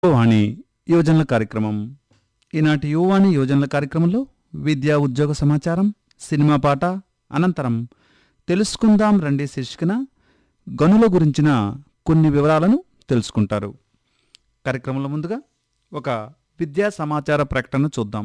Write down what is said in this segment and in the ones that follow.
యువవాణి యువజనుల కార్యక్రమం ఈనాటి యువవాణి యువజనుల కార్యక్రమంలో విద్యా ఉద్యోగ సమాచారం సినిమా పాట అనంతరం తెలుసుకుందాం రండి శీర్షికన గనుల గురించిన కొన్ని వివరాలను తెలుసుకుంటారు కార్యక్రమంలో ముందుగా ఒక విద్యా సమాచార ప్రకటన చూద్దాం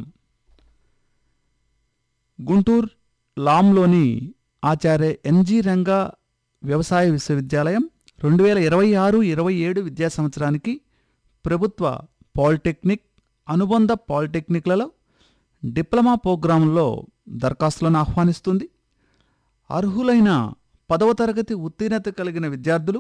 గుంటూరు లాంలోని ఆచార్య ఎన్జి రంగా వ్యవసాయ విశ్వవిద్యాలయం రెండు వేల ఇరవై ఆరు ఇరవై ఏడు విద్యా సంవత్సరానికి ప్రభుత్వ పాలిటెక్నిక్ అనుబంధ పాలిటెక్నిక్లలో డిప్లొమా ప్రోగ్రాంలో దరఖాస్తులను ఆహ్వానిస్తుంది అర్హులైన పదవ తరగతి ఉత్తీర్ణత కలిగిన విద్యార్థులు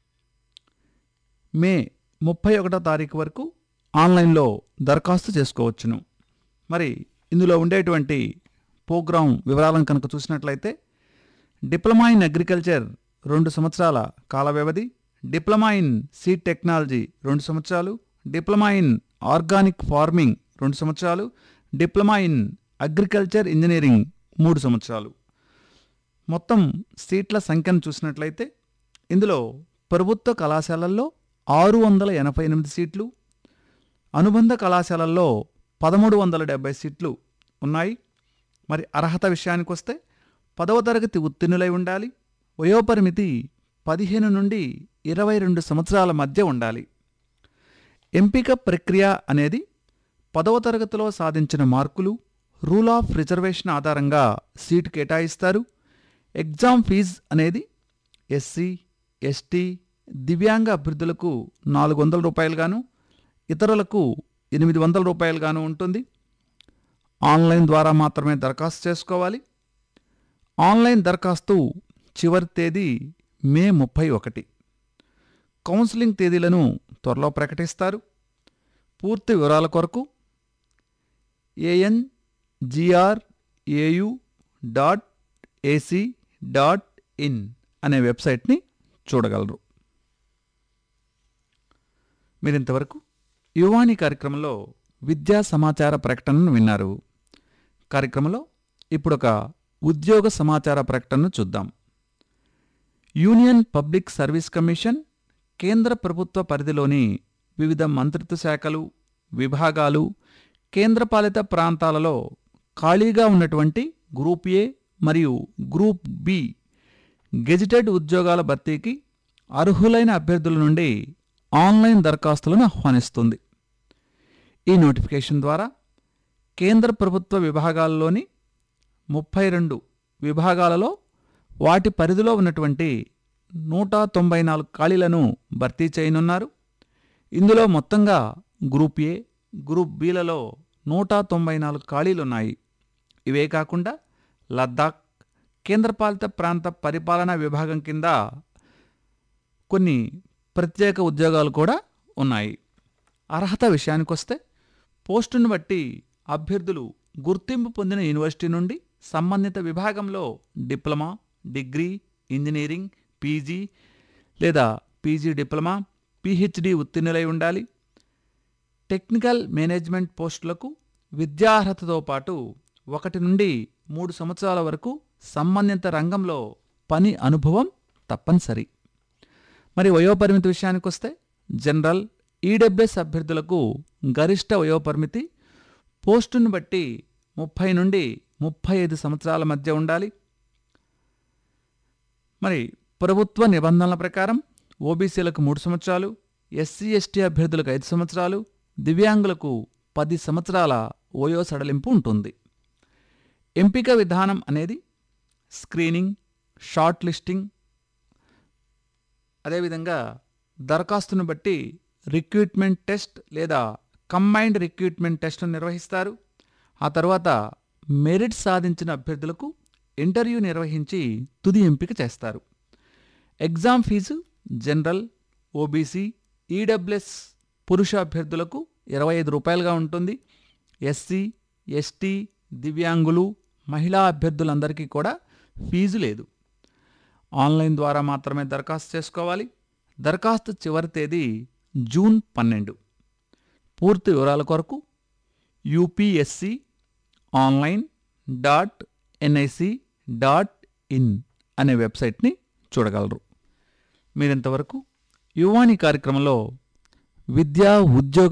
మే ముప్పై ఒకటో తారీఖు వరకు ఆన్లైన్లో దరఖాస్తు చేసుకోవచ్చును మరి ఇందులో ఉండేటువంటి ప్రోగ్రాం వివరాలను కనుక చూసినట్లయితే డిప్లొమా ఇన్ అగ్రికల్చర్ రెండు సంవత్సరాల కాల వ్యవధి డిప్లొమా ఇన్ సీడ్ టెక్నాలజీ రెండు సంవత్సరాలు డిప్లొమా ఇన్ ఆర్గానిక్ ఫార్మింగ్ రెండు సంవత్సరాలు డిప్లొమా ఇన్ అగ్రికల్చర్ ఇంజనీరింగ్ మూడు సంవత్సరాలు మొత్తం సీట్ల సంఖ్యను చూసినట్లయితే ఇందులో ప్రభుత్వ కళాశాలల్లో ఆరు వందల ఎనభై ఎనిమిది సీట్లు అనుబంధ కళాశాలల్లో పదమూడు వందల డెబ్బై సీట్లు ఉన్నాయి మరి అర్హత విషయానికి వస్తే పదవ తరగతి ఉత్తీర్ణులై ఉండాలి వయోపరిమితి పదిహేను నుండి ఇరవై రెండు సంవత్సరాల మధ్య ఉండాలి ఎంపిక ప్రక్రియ అనేది పదవ తరగతిలో సాధించిన మార్కులు రూల్ ఆఫ్ రిజర్వేషన్ ఆధారంగా సీటు కేటాయిస్తారు ఎగ్జామ్ ఫీజ్ అనేది ఎస్సీ ఎస్టీ దివ్యాంగ అభ్యర్థులకు నాలుగు వందల రూపాయలుగాను ఇతరులకు ఎనిమిది వందల రూపాయలుగాను ఉంటుంది ఆన్లైన్ ద్వారా మాత్రమే దరఖాస్తు చేసుకోవాలి ఆన్లైన్ దరఖాస్తు చివరి తేదీ మే ముప్పై ఒకటి కౌన్సిలింగ్ తేదీలను త్వరలో ప్రకటిస్తారు పూర్తి వివరాల కొరకు AN GR AU dot AC dot in అనే వెబ్సైట్ని చూడగలరు మీరింతవరకు యువాణి కార్యక్రమంలో విద్యా సమాచార ప్రకటనను విన్నారు కార్యక్రమంలో ఇప్పుడొక ఉద్యోగ సమాచార ప్రకటనను చూద్దాం యూనియన్ పబ్లిక్ సర్వీస్ కమిషన్ కేంద్ర ప్రభుత్వ పరిధిలోని వివిధ మంత్రిత్వ శాఖలు విభాగాలు కేంద్రపాలిత ప్రాంతాలలో ఖాళీగా ఉన్నటువంటి గ్రూప్ ఏ మరియు గ్రూప్ బి గెజిటెడ్ ఉద్యోగాల భర్తీకి అర్హులైన అభ్యర్థుల నుండి ఆన్లైన్ దరఖాస్తులను ఆహ్వానిస్తుంది ఈ నోటిఫికేషన్ ద్వారా కేంద్ర ప్రభుత్వ విభాగాల్లోని ముప్పై రెండు విభాగాలలో వాటి పరిధిలో ఉన్నటువంటి నూట తొంభై నాలుగు ఖాళీలను భర్తీ చేయనున్నారు ఇందులో మొత్తంగా గ్రూప్ ఏ గ్రూప్ బిలలో నూట తొంభై నాలుగు ఖాళీలున్నాయి ఇవే కాకుండా లద్దాఖ్ కేంద్రపాలిత ప్రాంత పరిపాలనా విభాగం కింద కొన్ని ప్రత్యేక ఉద్యోగాలు కూడా ఉన్నాయి అర్హత విషయానికొస్తే పోస్టును బట్టి అభ్యర్థులు గుర్తింపు పొందిన యూనివర్సిటీ నుండి సంబంధిత విభాగంలో డిప్లొమా డిగ్రీ ఇంజనీరింగ్ పీజీ లేదా పీజీ డిప్లొమా పీహెచ్డీ ఉత్తీర్ణులై ఉండాలి టెక్నికల్ మేనేజ్మెంట్ పోస్టులకు విద్యార్హతతో పాటు ఒకటి నుండి మూడు సంవత్సరాల వరకు సంబంధిత రంగంలో పని అనుభవం తప్పనిసరి మరి వయోపరిమితి విషయానికొస్తే జనరల్ ఈడబ్ల్యూఎస్ అభ్యర్థులకు గరిష్ట వయోపరిమితి పోస్టును బట్టి ముప్పై నుండి ముప్పై ఐదు సంవత్సరాల మధ్య ఉండాలి మరి ప్రభుత్వ నిబంధనల ప్రకారం ఓబీసీలకు మూడు సంవత్సరాలు ఎస్సీ ఎస్టీ అభ్యర్థులకు ఐదు సంవత్సరాలు దివ్యాంగులకు పది సంవత్సరాల ఓయో సడలింపు ఉంటుంది ఎంపిక విధానం అనేది స్క్రీనింగ్ షార్ట్ లిస్టింగ్ అదేవిధంగా దరఖాస్తును బట్టి రిక్రూట్మెంట్ టెస్ట్ లేదా కంబైన్డ్ రిక్రూట్మెంట్ టెస్ట్ను నిర్వహిస్తారు ఆ తర్వాత మెరిట్ సాధించిన అభ్యర్థులకు ఇంటర్వ్యూ నిర్వహించి తుది ఎంపిక చేస్తారు exam fee general OBC EWS పురుష అభ్యర్థులకు ఇరవై ఐదు రూపాయలుగా ఉంటుంది ఎస్సీ ఎస్టీ దివ్యాంగులు మహిళా అభ్యర్థులందరికీ కూడా ఫీజు లేదు ఆన్లైన్ ద్వారా మాత్రమే దరఖాస్తు చేసుకోవాలి దరఖాస్తు చివరి తేదీ జూన్ పన్నెండు పూర్తి వివరాల కొరకు UPSC online dot NIC dot in అనే వెబ్సైట్ని చూడగలరు మీరింతవరకు యువాణి కార్యక్రమంలో విద్యా ఉద్యోగ